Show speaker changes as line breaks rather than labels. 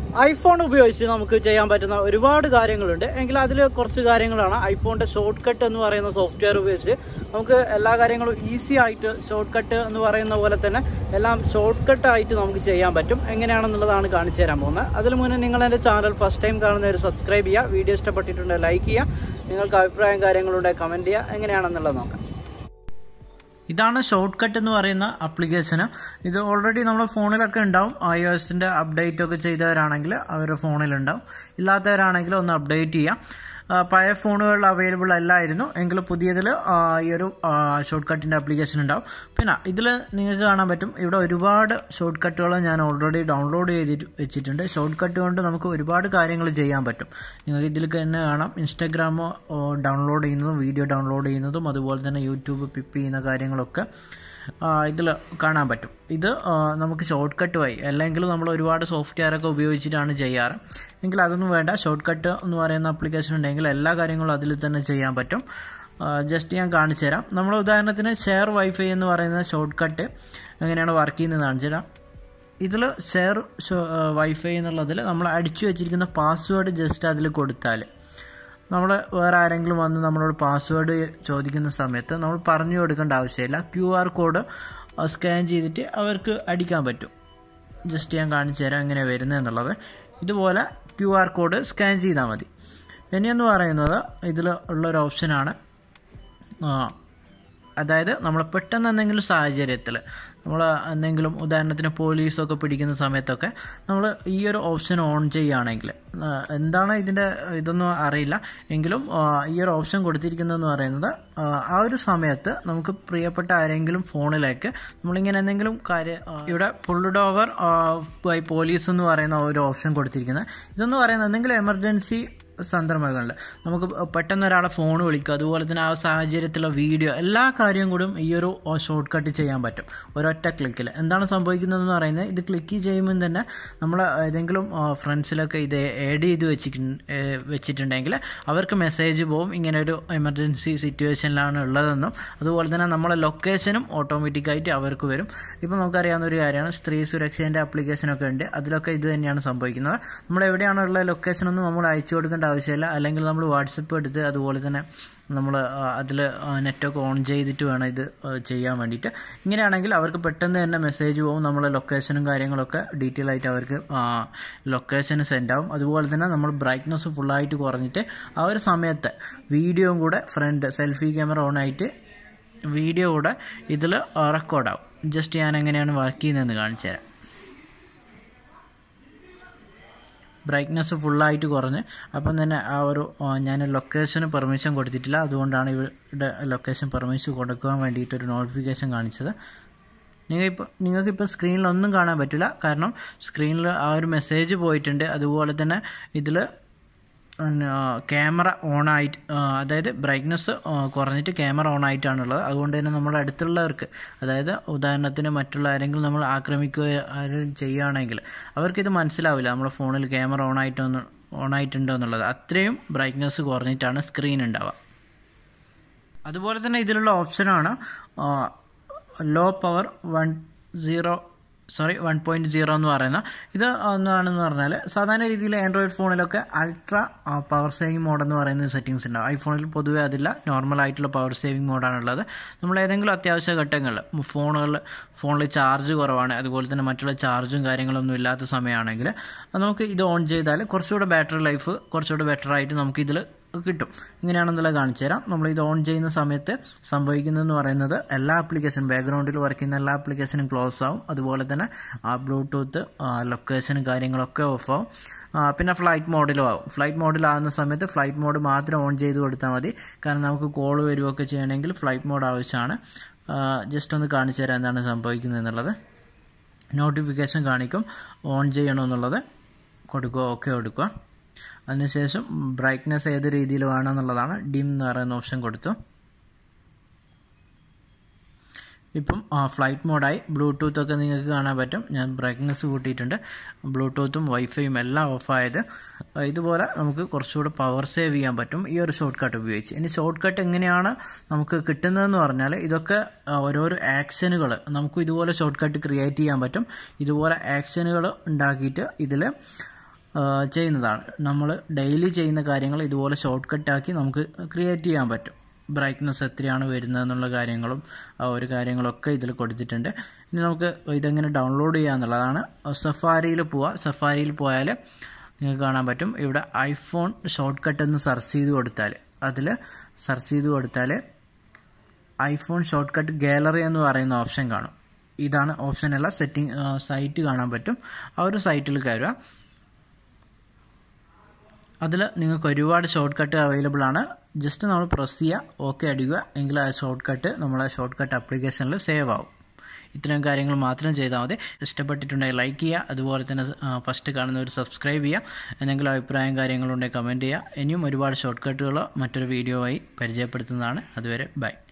iPhone ഉപയോഗിച്ച് നമുക്ക് ചെയ്യാൻ പറ്റുന്ന ഒരുപാട് കാര്യങ്ങളുണ്ട് എങ്കിൽ അതിൽ കുറച്ച് കാര്യങ്ങളാണ് ഐഫോണിന്റെ ഷോർട്ട് കട്ട് എന്ന് പറയുന്ന സോഫ്റ്റ്വെയർ ഉപയോഗിച്ച് നമുക്ക് എല്ലാ കാര്യങ്ങളും ഈസി ആയിട്ട് ഷോർട്ട് കട്ട് എന്ന് പറയുന്ന പോലെ തന്നെ എല്ലാം ഷോർട്ട് കട്ട് ആയിട്ട് നമുക്ക് ചെയ്യാൻ പറ്റും എങ്ങനെയാണെന്നുള്ളതാണ് കാണിച്ചു തരാൻ പോകുന്നത് അതിന് മുന്നേ നിങ്ങൾ എൻ്റെ ചാനൽ ഫസ്റ്റ് ടൈം കാണുന്നവർ സബ്സ്ക്രൈബ് ചെയ്യുക വീഡിയോ ഇഷ്ടപ്പെട്ടിട്ടുണ്ടെങ്കിൽ ലൈക്ക് ചെയ്യുക നിങ്ങൾക്ക് അഭിപ്രായം കാര്യങ്ങളുണ്ടെങ്കിൽ കമൻറ്റ് ചെയ്യുക എങ്ങനെയാണെന്നുള്ളത് നോക്കാം ഇതാണ് ഷോർട്ട് കട്ട് എന്ന് പറയുന്ന ആപ്ലിക്കേഷന് ഇത് ഓൾറെഡി നമ്മുടെ ഫോണിലൊക്കെ ഉണ്ടാവും ഐ ഒ എസിൻ്റെ അപ്ഡേറ്റ് ഒക്കെ ചെയ്തവരാണെങ്കിൽ അവരുടെ ഫോണിലുണ്ടാവും ഇല്ലാത്തവരാണെങ്കിൽ ഒന്ന് അപ്ഡേറ്റ് ചെയ്യാം ആ, പഴയ ഫോണുകളിൽ അവൈലബിൾ അല്ലായിരുന്നു എങ്കിലും പുതിയതിൽ ഈ ഒരു ഷോർട്ട് കട്ടിൻ്റെ ആപ്ലിക്കേഷൻ ഉണ്ടാവും പിന്നെ ഇതിൽ നിങ്ങൾക്ക് കാണാൻ പറ്റും ഇവിടെ ഒരുപാട് ഷോർട്ട് കട്ടുകൾ ഞാൻ ഓൾറെഡി ഡൗൺലോഡ് ചെയ്തിട്ട് വെച്ചിട്ടുണ്ട് ഷോർട്ട് കട്ട് കൊണ്ട് നമുക്ക് ഒരുപാട് കാര്യങ്ങൾ ചെയ്യാൻ പറ്റും നിങ്ങൾക്ക് ഇതിൽ തന്നെ കാണാം ഇൻസ്റ്റാഗ്രാം ഡൗൺലോഡ് ചെയ്യുന്നതും വീഡിയോ ഡൗൺലോഡ് ചെയ്യുന്നതും അതുപോലെ തന്നെ യൂട്യൂബ് പിപ്പ് ചെയ്യുന്ന കാര്യങ്ങളൊക്കെ ഇതിൽ കാണാൻ പറ്റും ഇത് ആ, നമുക്ക് ഷോർട്ട് കട്ട് വഴി അല്ലെങ്കിൽ നമ്മൾ ഒരുപാട് സോഫ്റ്റ്വെയർ ഒക്കെ ഉപയോഗിച്ചിട്ടാണ് ചെയ്യാറ് എങ്കിൽ അതൊന്നും വേണ്ട ഷോർട്ട് കട്ട് എന്ന് പറയുന്ന ആപ്ലിക്കേഷൻ ഉണ്ടെങ്കിൽ എല്ലാ കാര്യങ്ങളും അതിൽ തന്നെ ചെയ്യാൻ പറ്റും ജസ്റ്റ് ഞാൻ കാണിച്ചു തരാം നമ്മൾ ഉദാഹരണത്തിന് ഷെയർ വൈഫൈ എന്ന് പറയുന്ന ഷോർട്ട് കട്ട് എങ്ങനെയാണ് വർക്ക് ചെയ്യുന്നത് കാണിച്ചു തരാം ഇതിൽ ഷെയർ വൈഫൈ എന്നുള്ളതിൽ നമ്മൾ അടിച്ചു വെച്ചിരിക്കുന്ന പാസ്വേഡ് ജസ്റ്റ് അതിൽ കൊടുത്താൽ നമ്മൾ വേറെ ആരെങ്കിലും വന്ന് നമ്മളോട് പാസ്വേഡ് ചോദിക്കുന്ന സമയത്ത് നമ്മൾ പറഞ്ഞു കൊടുക്കേണ്ട ആവശ്യമില്ല ക്യു ആർ കോഡ് സ്കാൻ ചെയ്തിട്ട് അവർക്ക് അടിക്കാൻ പറ്റും ജസ്റ്റ് ഞാൻ കാണിച്ചു തരാം എങ്ങനെ വരുന്നത് എന്നുള്ളത് ഇതുപോലെ ക്യു ആർ കോഡ് സ്കാൻ ചെയ്താൽ മതി ഇനിയെന്ന് പറയുന്നത് ഇതിൽ ഉള്ളൊരു ഓപ്ഷനാണ് ആ, അതായത് നമ്മൾ പെട്ടെന്ന് എന്തെങ്കിലും സാഹചര്യത്തിൽ നമ്മൾ എന്തെങ്കിലും ഉദാഹരണത്തിന് പോലീസൊക്കെ പിടിക്കുന്ന സമയത്തൊക്കെ നമ്മൾ ഈ ഒരു ഓപ്ഷൻ ഓൺ ചെയ്യുകയാണെങ്കിൽ ആ, എന്താണ് ഇതിൻ്റെ ഇതൊന്നും അറിയില്ല എങ്കിലും ആ, ഈ ഒരു ഓപ്ഷൻ കൊടുത്തിരിക്കുന്നതെന്ന് പറയുന്നത് ആ, ആ ഒരു സമയത്ത് നമുക്ക് പ്രിയപ്പെട്ട ആരെങ്കിലും ഫോണിലേക്ക് നമ്മളിങ്ങനെ എന്തെങ്കിലും കാര്യം ആ, ഇവിടെ പുൾഡ് ഓവർ ബൈ പോലീസ് എന്ന് പറയുന്ന ഒരു ഓപ്ഷൻ കൊടുത്തിരിക്കുന്നത് ഇതെന്ന് പറയുന്നത് എന്തെങ്കിലും എമർജൻസി സന്ദർഭങ്ങളിൽ നമുക്ക് പെട്ടെന്ന് ഒരാളെ ഫോൺ വിളിക്കുക അതുപോലെ തന്നെ ആ സാഹചര്യത്തിലുള്ള വീഡിയോ എല്ലാ കാര്യവും കൂടി ഈ ഒരു ഷോർട്ട് കട്ട് ചെയ്യാൻ പറ്റും ഒരൊറ്റ ക്ലിക്കിൽ എന്താണ് സംഭവിക്കുന്നതെന്ന് പറയുന്നത് ഇത് ക്ലിക്ക് ചെയ്യുമ്പോൾ തന്നെ നമ്മൾ ഏതെങ്കിലും ഫ്രണ്ട്സിലൊക്കെ ഇത് ആഡ് ചെയ്ത് വെച്ചിട്ട് വെച്ചിട്ടുണ്ടെങ്കിൽ അവർക്ക് മെസ്സേജ് പോവും ഇങ്ങനെ ഒരു എമർജൻസി സിറ്റുവേഷനിലാണ് ഉള്ളതെന്നും അതുപോലെ തന്നെ നമ്മളെ ലൊക്കേഷനും ഓട്ടോമാറ്റിക്കായിട്ട് അവർക്ക് വരും ഇപ്പോൾ നമുക്കറിയാവുന്ന ഒരു കാര്യമാണ് സ്ത്രീ സുരക്ഷേൻ്റെ ആപ്ലിക്കേഷനൊക്കെ ഉണ്ട് അതിലൊക്കെ ഇത് തന്നെയാണ് സംഭവിക്കുന്നത് നമ്മൾ എവിടെയാണുള്ള ലൊക്കേഷനൊന്നും നമ്മൾ അയച്ചു കൊടുക്കേണ്ട ആവശ്യമില്ല അല്ലെങ്കിൽ നമ്മൾ വാട്സപ്പ് എടുത്ത് അതുപോലെ തന്നെ നമ്മൾ അതിൽ നെറ്റൊക്കെ ഓൺ ചെയ്തിട്ട് വേണം ഇത് ആ, ചെയ്യാൻ വേണ്ടിയിട്ട് ഇങ്ങനെയാണെങ്കിൽ അവർക്ക് പെട്ടെന്ന് തന്നെ മെസ്സേജ് പോകും നമ്മളെ ലൊക്കേഷനും കാര്യങ്ങളൊക്കെ ഡീറ്റെയിൽ ആയിട്ട് അവർക്ക് ലൊക്കേഷന് സെൻഡ് ആവും അതുപോലെ തന്നെ നമ്മൾ ബ്രൈറ്റ്നസ് ഫുള്ളായിട്ട് കുറഞ്ഞിട്ട് ആ ഒരു സമയത്ത് വീഡിയോയും കൂടെ ഫ്രണ്ട് സെൽഫി ക്യാമറ ഓൺ ആയിട്ട് വീഡിയോ കൂടെ ഇതിൽ റെക്കോർഡാവും ജസ്റ്റ് ഞാൻ എങ്ങനെയാണ് വർക്ക് ചെയ്യുന്നതെന്ന് കാണിച്ചു തരാം ബ്രൈറ്റ്നസ് ഫുള്ളായിട്ട് കുറഞ്ഞ് അപ്പം തന്നെ ആ ഒരു ആ, ഞാൻ ലൊക്കേഷന് പെർമിഷൻ കൊടുത്തിട്ടില്ല അതുകൊണ്ടാണ് ഇവിടെ ലൊക്കേഷൻ പെർമിഷൻ കൊടുക്കാൻ വേണ്ടിയിട്ട് ഒരു നോട്ടിഫിക്കേഷൻ കാണിച്ചത് നിങ്ങളിപ്പോൾ നിങ്ങൾക്കിപ്പോൾ സ്ക്രീനിലൊന്നും കാണാൻ പറ്റില്ല കാരണം സ്ക്രീനിൽ ആ ഒരു മെസ്സേജ് പോയിട്ടുണ്ട് അതുപോലെ തന്നെ ഇതിൽ ക്യാമറ ഓൺ ആയിട്ട് ആ, അതായത് ബ്രൈറ്റ്നസ് കുറഞ്ഞിട്ട് ക്യാമറ ഓൺ ആയിട്ടാണുള്ളത് അതുകൊണ്ട് തന്നെ നമ്മുടെ അടുത്തുള്ളവർക്ക് അതായത് ഉദാഹരണത്തിന് മറ്റുള്ള ആരെങ്കിലും നമ്മൾ ആക്രമിക്കുകയോ ആരും ചെയ്യുകയാണെങ്കിൽ അവർക്കിത് മനസ്സിലാവില്ല നമ്മുടെ ഫോണിൽ ക്യാമറ ഓൺ ആയിട്ടോ ഓൺ ആയിട്ടുണ്ടോ എന്നുള്ളത് അത്രയും ബ്രൈറ്റ്നസ് കുറഞ്ഞിട്ടാണ് സ്ക്രീൻ ഉണ്ടാവുക അതുപോലെ തന്നെ ഇതിലുള്ള ഓപ്ഷനാണ് low power one zero sorry one point zero എന്ന് പറയുന്ന ഇത് എന്താണെന്ന് പറഞ്ഞാൽ സാധാരണ രീതിയിൽ ആൻഡ്രോയിഡ് ഫോണിലൊക്കെ അൾട്രാ പവർ സേവിങ് മോഡ് എന്ന് പറയുന്ന സെറ്റിങ്സ് ഉണ്ടാവും ഐഫോണിൽ പൊതുവേ അതില്ല നോർമൽ ആയിട്ടുള്ള പവർ സേവിങ് മോഡാണുള്ളത് നമ്മൾ ഏതെങ്കിലും അത്യാവശ്യ ഘട്ടങ്ങളിൽ ഫോണുകളിൽ ഫോണിൽ ചാർജ് കുറവാണ് അതുപോലെ തന്നെ മറ്റുള്ള ചാർജും കാര്യങ്ങളൊന്നും ഇല്ലാത്ത സമയമാണെങ്കിൽ നമുക്ക് ഇത് ഓൺ ചെയ്താൽ കുറച്ചുകൂടെ ബാറ്ററി ലൈഫ് കുറച്ചുകൂടെ ബെറ്റർ ആയിട്ട് നമുക്ക് ഇതിൽ കിട്ടും ഇങ്ങനെയാണെന്നുള്ളത് കാണിച്ചു തരാം നമ്മൾ ഇത് ഓൺ ചെയ്യുന്ന സമയത്ത് സംഭവിക്കുന്നതെന്ന് പറയുന്നത് എല്ലാ ആപ്ലിക്കേഷനും ബാക്ക്ഗ്രൗണ്ടിൽ വർക്ക് ചെയ്യുന്ന എല്ലാ ആപ്ലിക്കേഷനും ക്ലോസ് ആവും അതുപോലെ തന്നെ ആ ബ്ലൂടൂത്ത് ലൊക്കേഷനും കാര്യങ്ങളൊക്കെ ഓഫ് ആവും ആ, പിന്നെ ഫ്ലൈറ്റ് മോഡിലും ആവും ഫ്ലൈറ്റ് മോഡിലാകുന്ന സമയത്ത് ഫ്ലൈറ്റ് മോഡ് മാത്രം ഓൺ ചെയ്ത് കൊടുത്താൽ മതി കാരണം നമുക്ക് കോൾ വരികയൊക്കെ ചെയ്യണമെങ്കിൽ ഫ്ലൈറ്റ് മോഡ് ആവശ്യമാണ് ജസ്റ്റ് ഒന്ന് കാണിച്ചു തരാം എന്താണ് സംഭവിക്കുന്നത് എന്നുള്ളത് നോട്ടിഫിക്കേഷൻ കാണിക്കും ഓൺ ചെയ്യണമെന്നുള്ളത് കൊടുക്കുക ഓക്കെ കൊടുക്കുക അതിനുശേഷം ബ്രൈറ്റ്നെസ് ഏത് രീതിയിൽ വേണമെന്നുള്ളതാണ് ഡിം എന്ന് പറയുന്ന ഓപ്ഷൻ കൊടുത്തു ഇപ്പം ഫ്ലൈറ്റ് മോഡായി ബ്ലൂടൂത്ത് ഒക്കെ നിങ്ങൾക്ക് കാണാൻ പറ്റും ഞാൻ ബ്രൈറ്റ്നസ് കൂട്ടിയിട്ടുണ്ട് ബ്ലൂടൂത്തും വൈഫൈയും എല്ലാം ഓഫായത് ഇതുപോലെ നമുക്ക് കുറച്ചുകൂടെ പവർ സേവ് ചെയ്യാൻ പറ്റും ഈ ഒരു ഷോർട്ട് കട്ട് ഉപയോഗിച്ച് ഇനി ഷോർട്ട് കട്ട് എങ്ങനെയാണ് നമുക്ക് കിട്ടുന്നതെന്ന് പറഞ്ഞാൽ ഇതൊക്കെ ആ, ഓരോരോ ആക്ഷനുകൾ നമുക്ക് ഇതുപോലെ ഷോർട്ട് കട്ട് ക്രിയേറ്റ് ചെയ്യാൻ പറ്റും ഇതുപോലെ ആക്ഷനുകൾ ഉണ്ടാക്കിയിട്ട് ഇതിൽ ആ, ചെയ്യുന്നതാണ് നമ്മൾ ഡെയിലി ചെയ്യുന്ന കാര്യങ്ങൾ ഇതുപോലെ ഷോർട്ട് കട്ടാക്കി നമുക്ക് ക്രിയേറ്റ് ചെയ്യാൻ പറ്റും ബ്രൈറ്റ്നസ് എത്രയാണ് വരുന്നത് എന്നുള്ള കാര്യങ്ങളും ആ ഒരു കാര്യങ്ങളൊക്കെ ഇതിൽ കൊടുത്തിട്ടുണ്ട് ഇനി നമുക്ക് ഇതെങ്ങനെ ഡൗൺലോഡ് ചെയ്യാന്നുള്ളതാണ് സഫാരിയിൽ പോവുക സഫാരിയിൽ പോയാൽ നിങ്ങൾക്ക് കാണാൻ പറ്റും ഇവിടെ ഐഫോൺ ഷോർട്ട് കട്ട് എന്ന് സെർച്ച് ചെയ്ത് കൊടുത്താൽ അതിൽ സെർച്ച് ചെയ്ത് കൊടുത്താൽ ഐഫോൺ ഷോർട്ട് കട്ട് ഗാലറി എന്ന് പറയുന്ന ഓപ്ഷൻ കാണും ഇതാണ് ഓപ്ഷനല്ല സെറ്റിംഗ് സൈറ്റ് കാണാൻ പറ്റും ആ ഒരു സൈറ്റിൽ കയറുക അതിൽ നിങ്ങൾക്ക് ഒരുപാട് ഷോർട്ട് കട്ട് അവൈലബിൾ ആണ് ജസ്റ്റ് നമ്മൾ പ്രസ് ചെയ്യുക ഓക്കെ അടിക്കുക എങ്കിൽ ആ ഷോർട്ട് കട്ട് നമ്മളെ ഷോർട്ട് കട്ട് ആപ്ലിക്കേഷനിൽ സേവ് ആവും ഇത്രയും കാര്യങ്ങൾ മാത്രം ചെയ്താൽ മതി ഇഷ്ടപ്പെട്ടിട്ടുണ്ടെങ്കിൽ ലൈക്ക് ചെയ്യുക അതുപോലെ തന്നെ ഫസ്റ്റ് കാണുന്നവർ സബ്സ്ക്രൈബ് ചെയ്യുക എന്തെങ്കിലും അഭിപ്രായം കാര്യങ്ങളുണ്ടെങ്കിൽ കമൻറ്റ് ചെയ്യുക ഇനിയും ഒരുപാട് ഷോർട്ട് കട്ടുകളോ മറ്റൊരു വീഡിയോ ആയി പരിചയപ്പെടുത്തുന്നതാണ് അതുവരെ ബൈ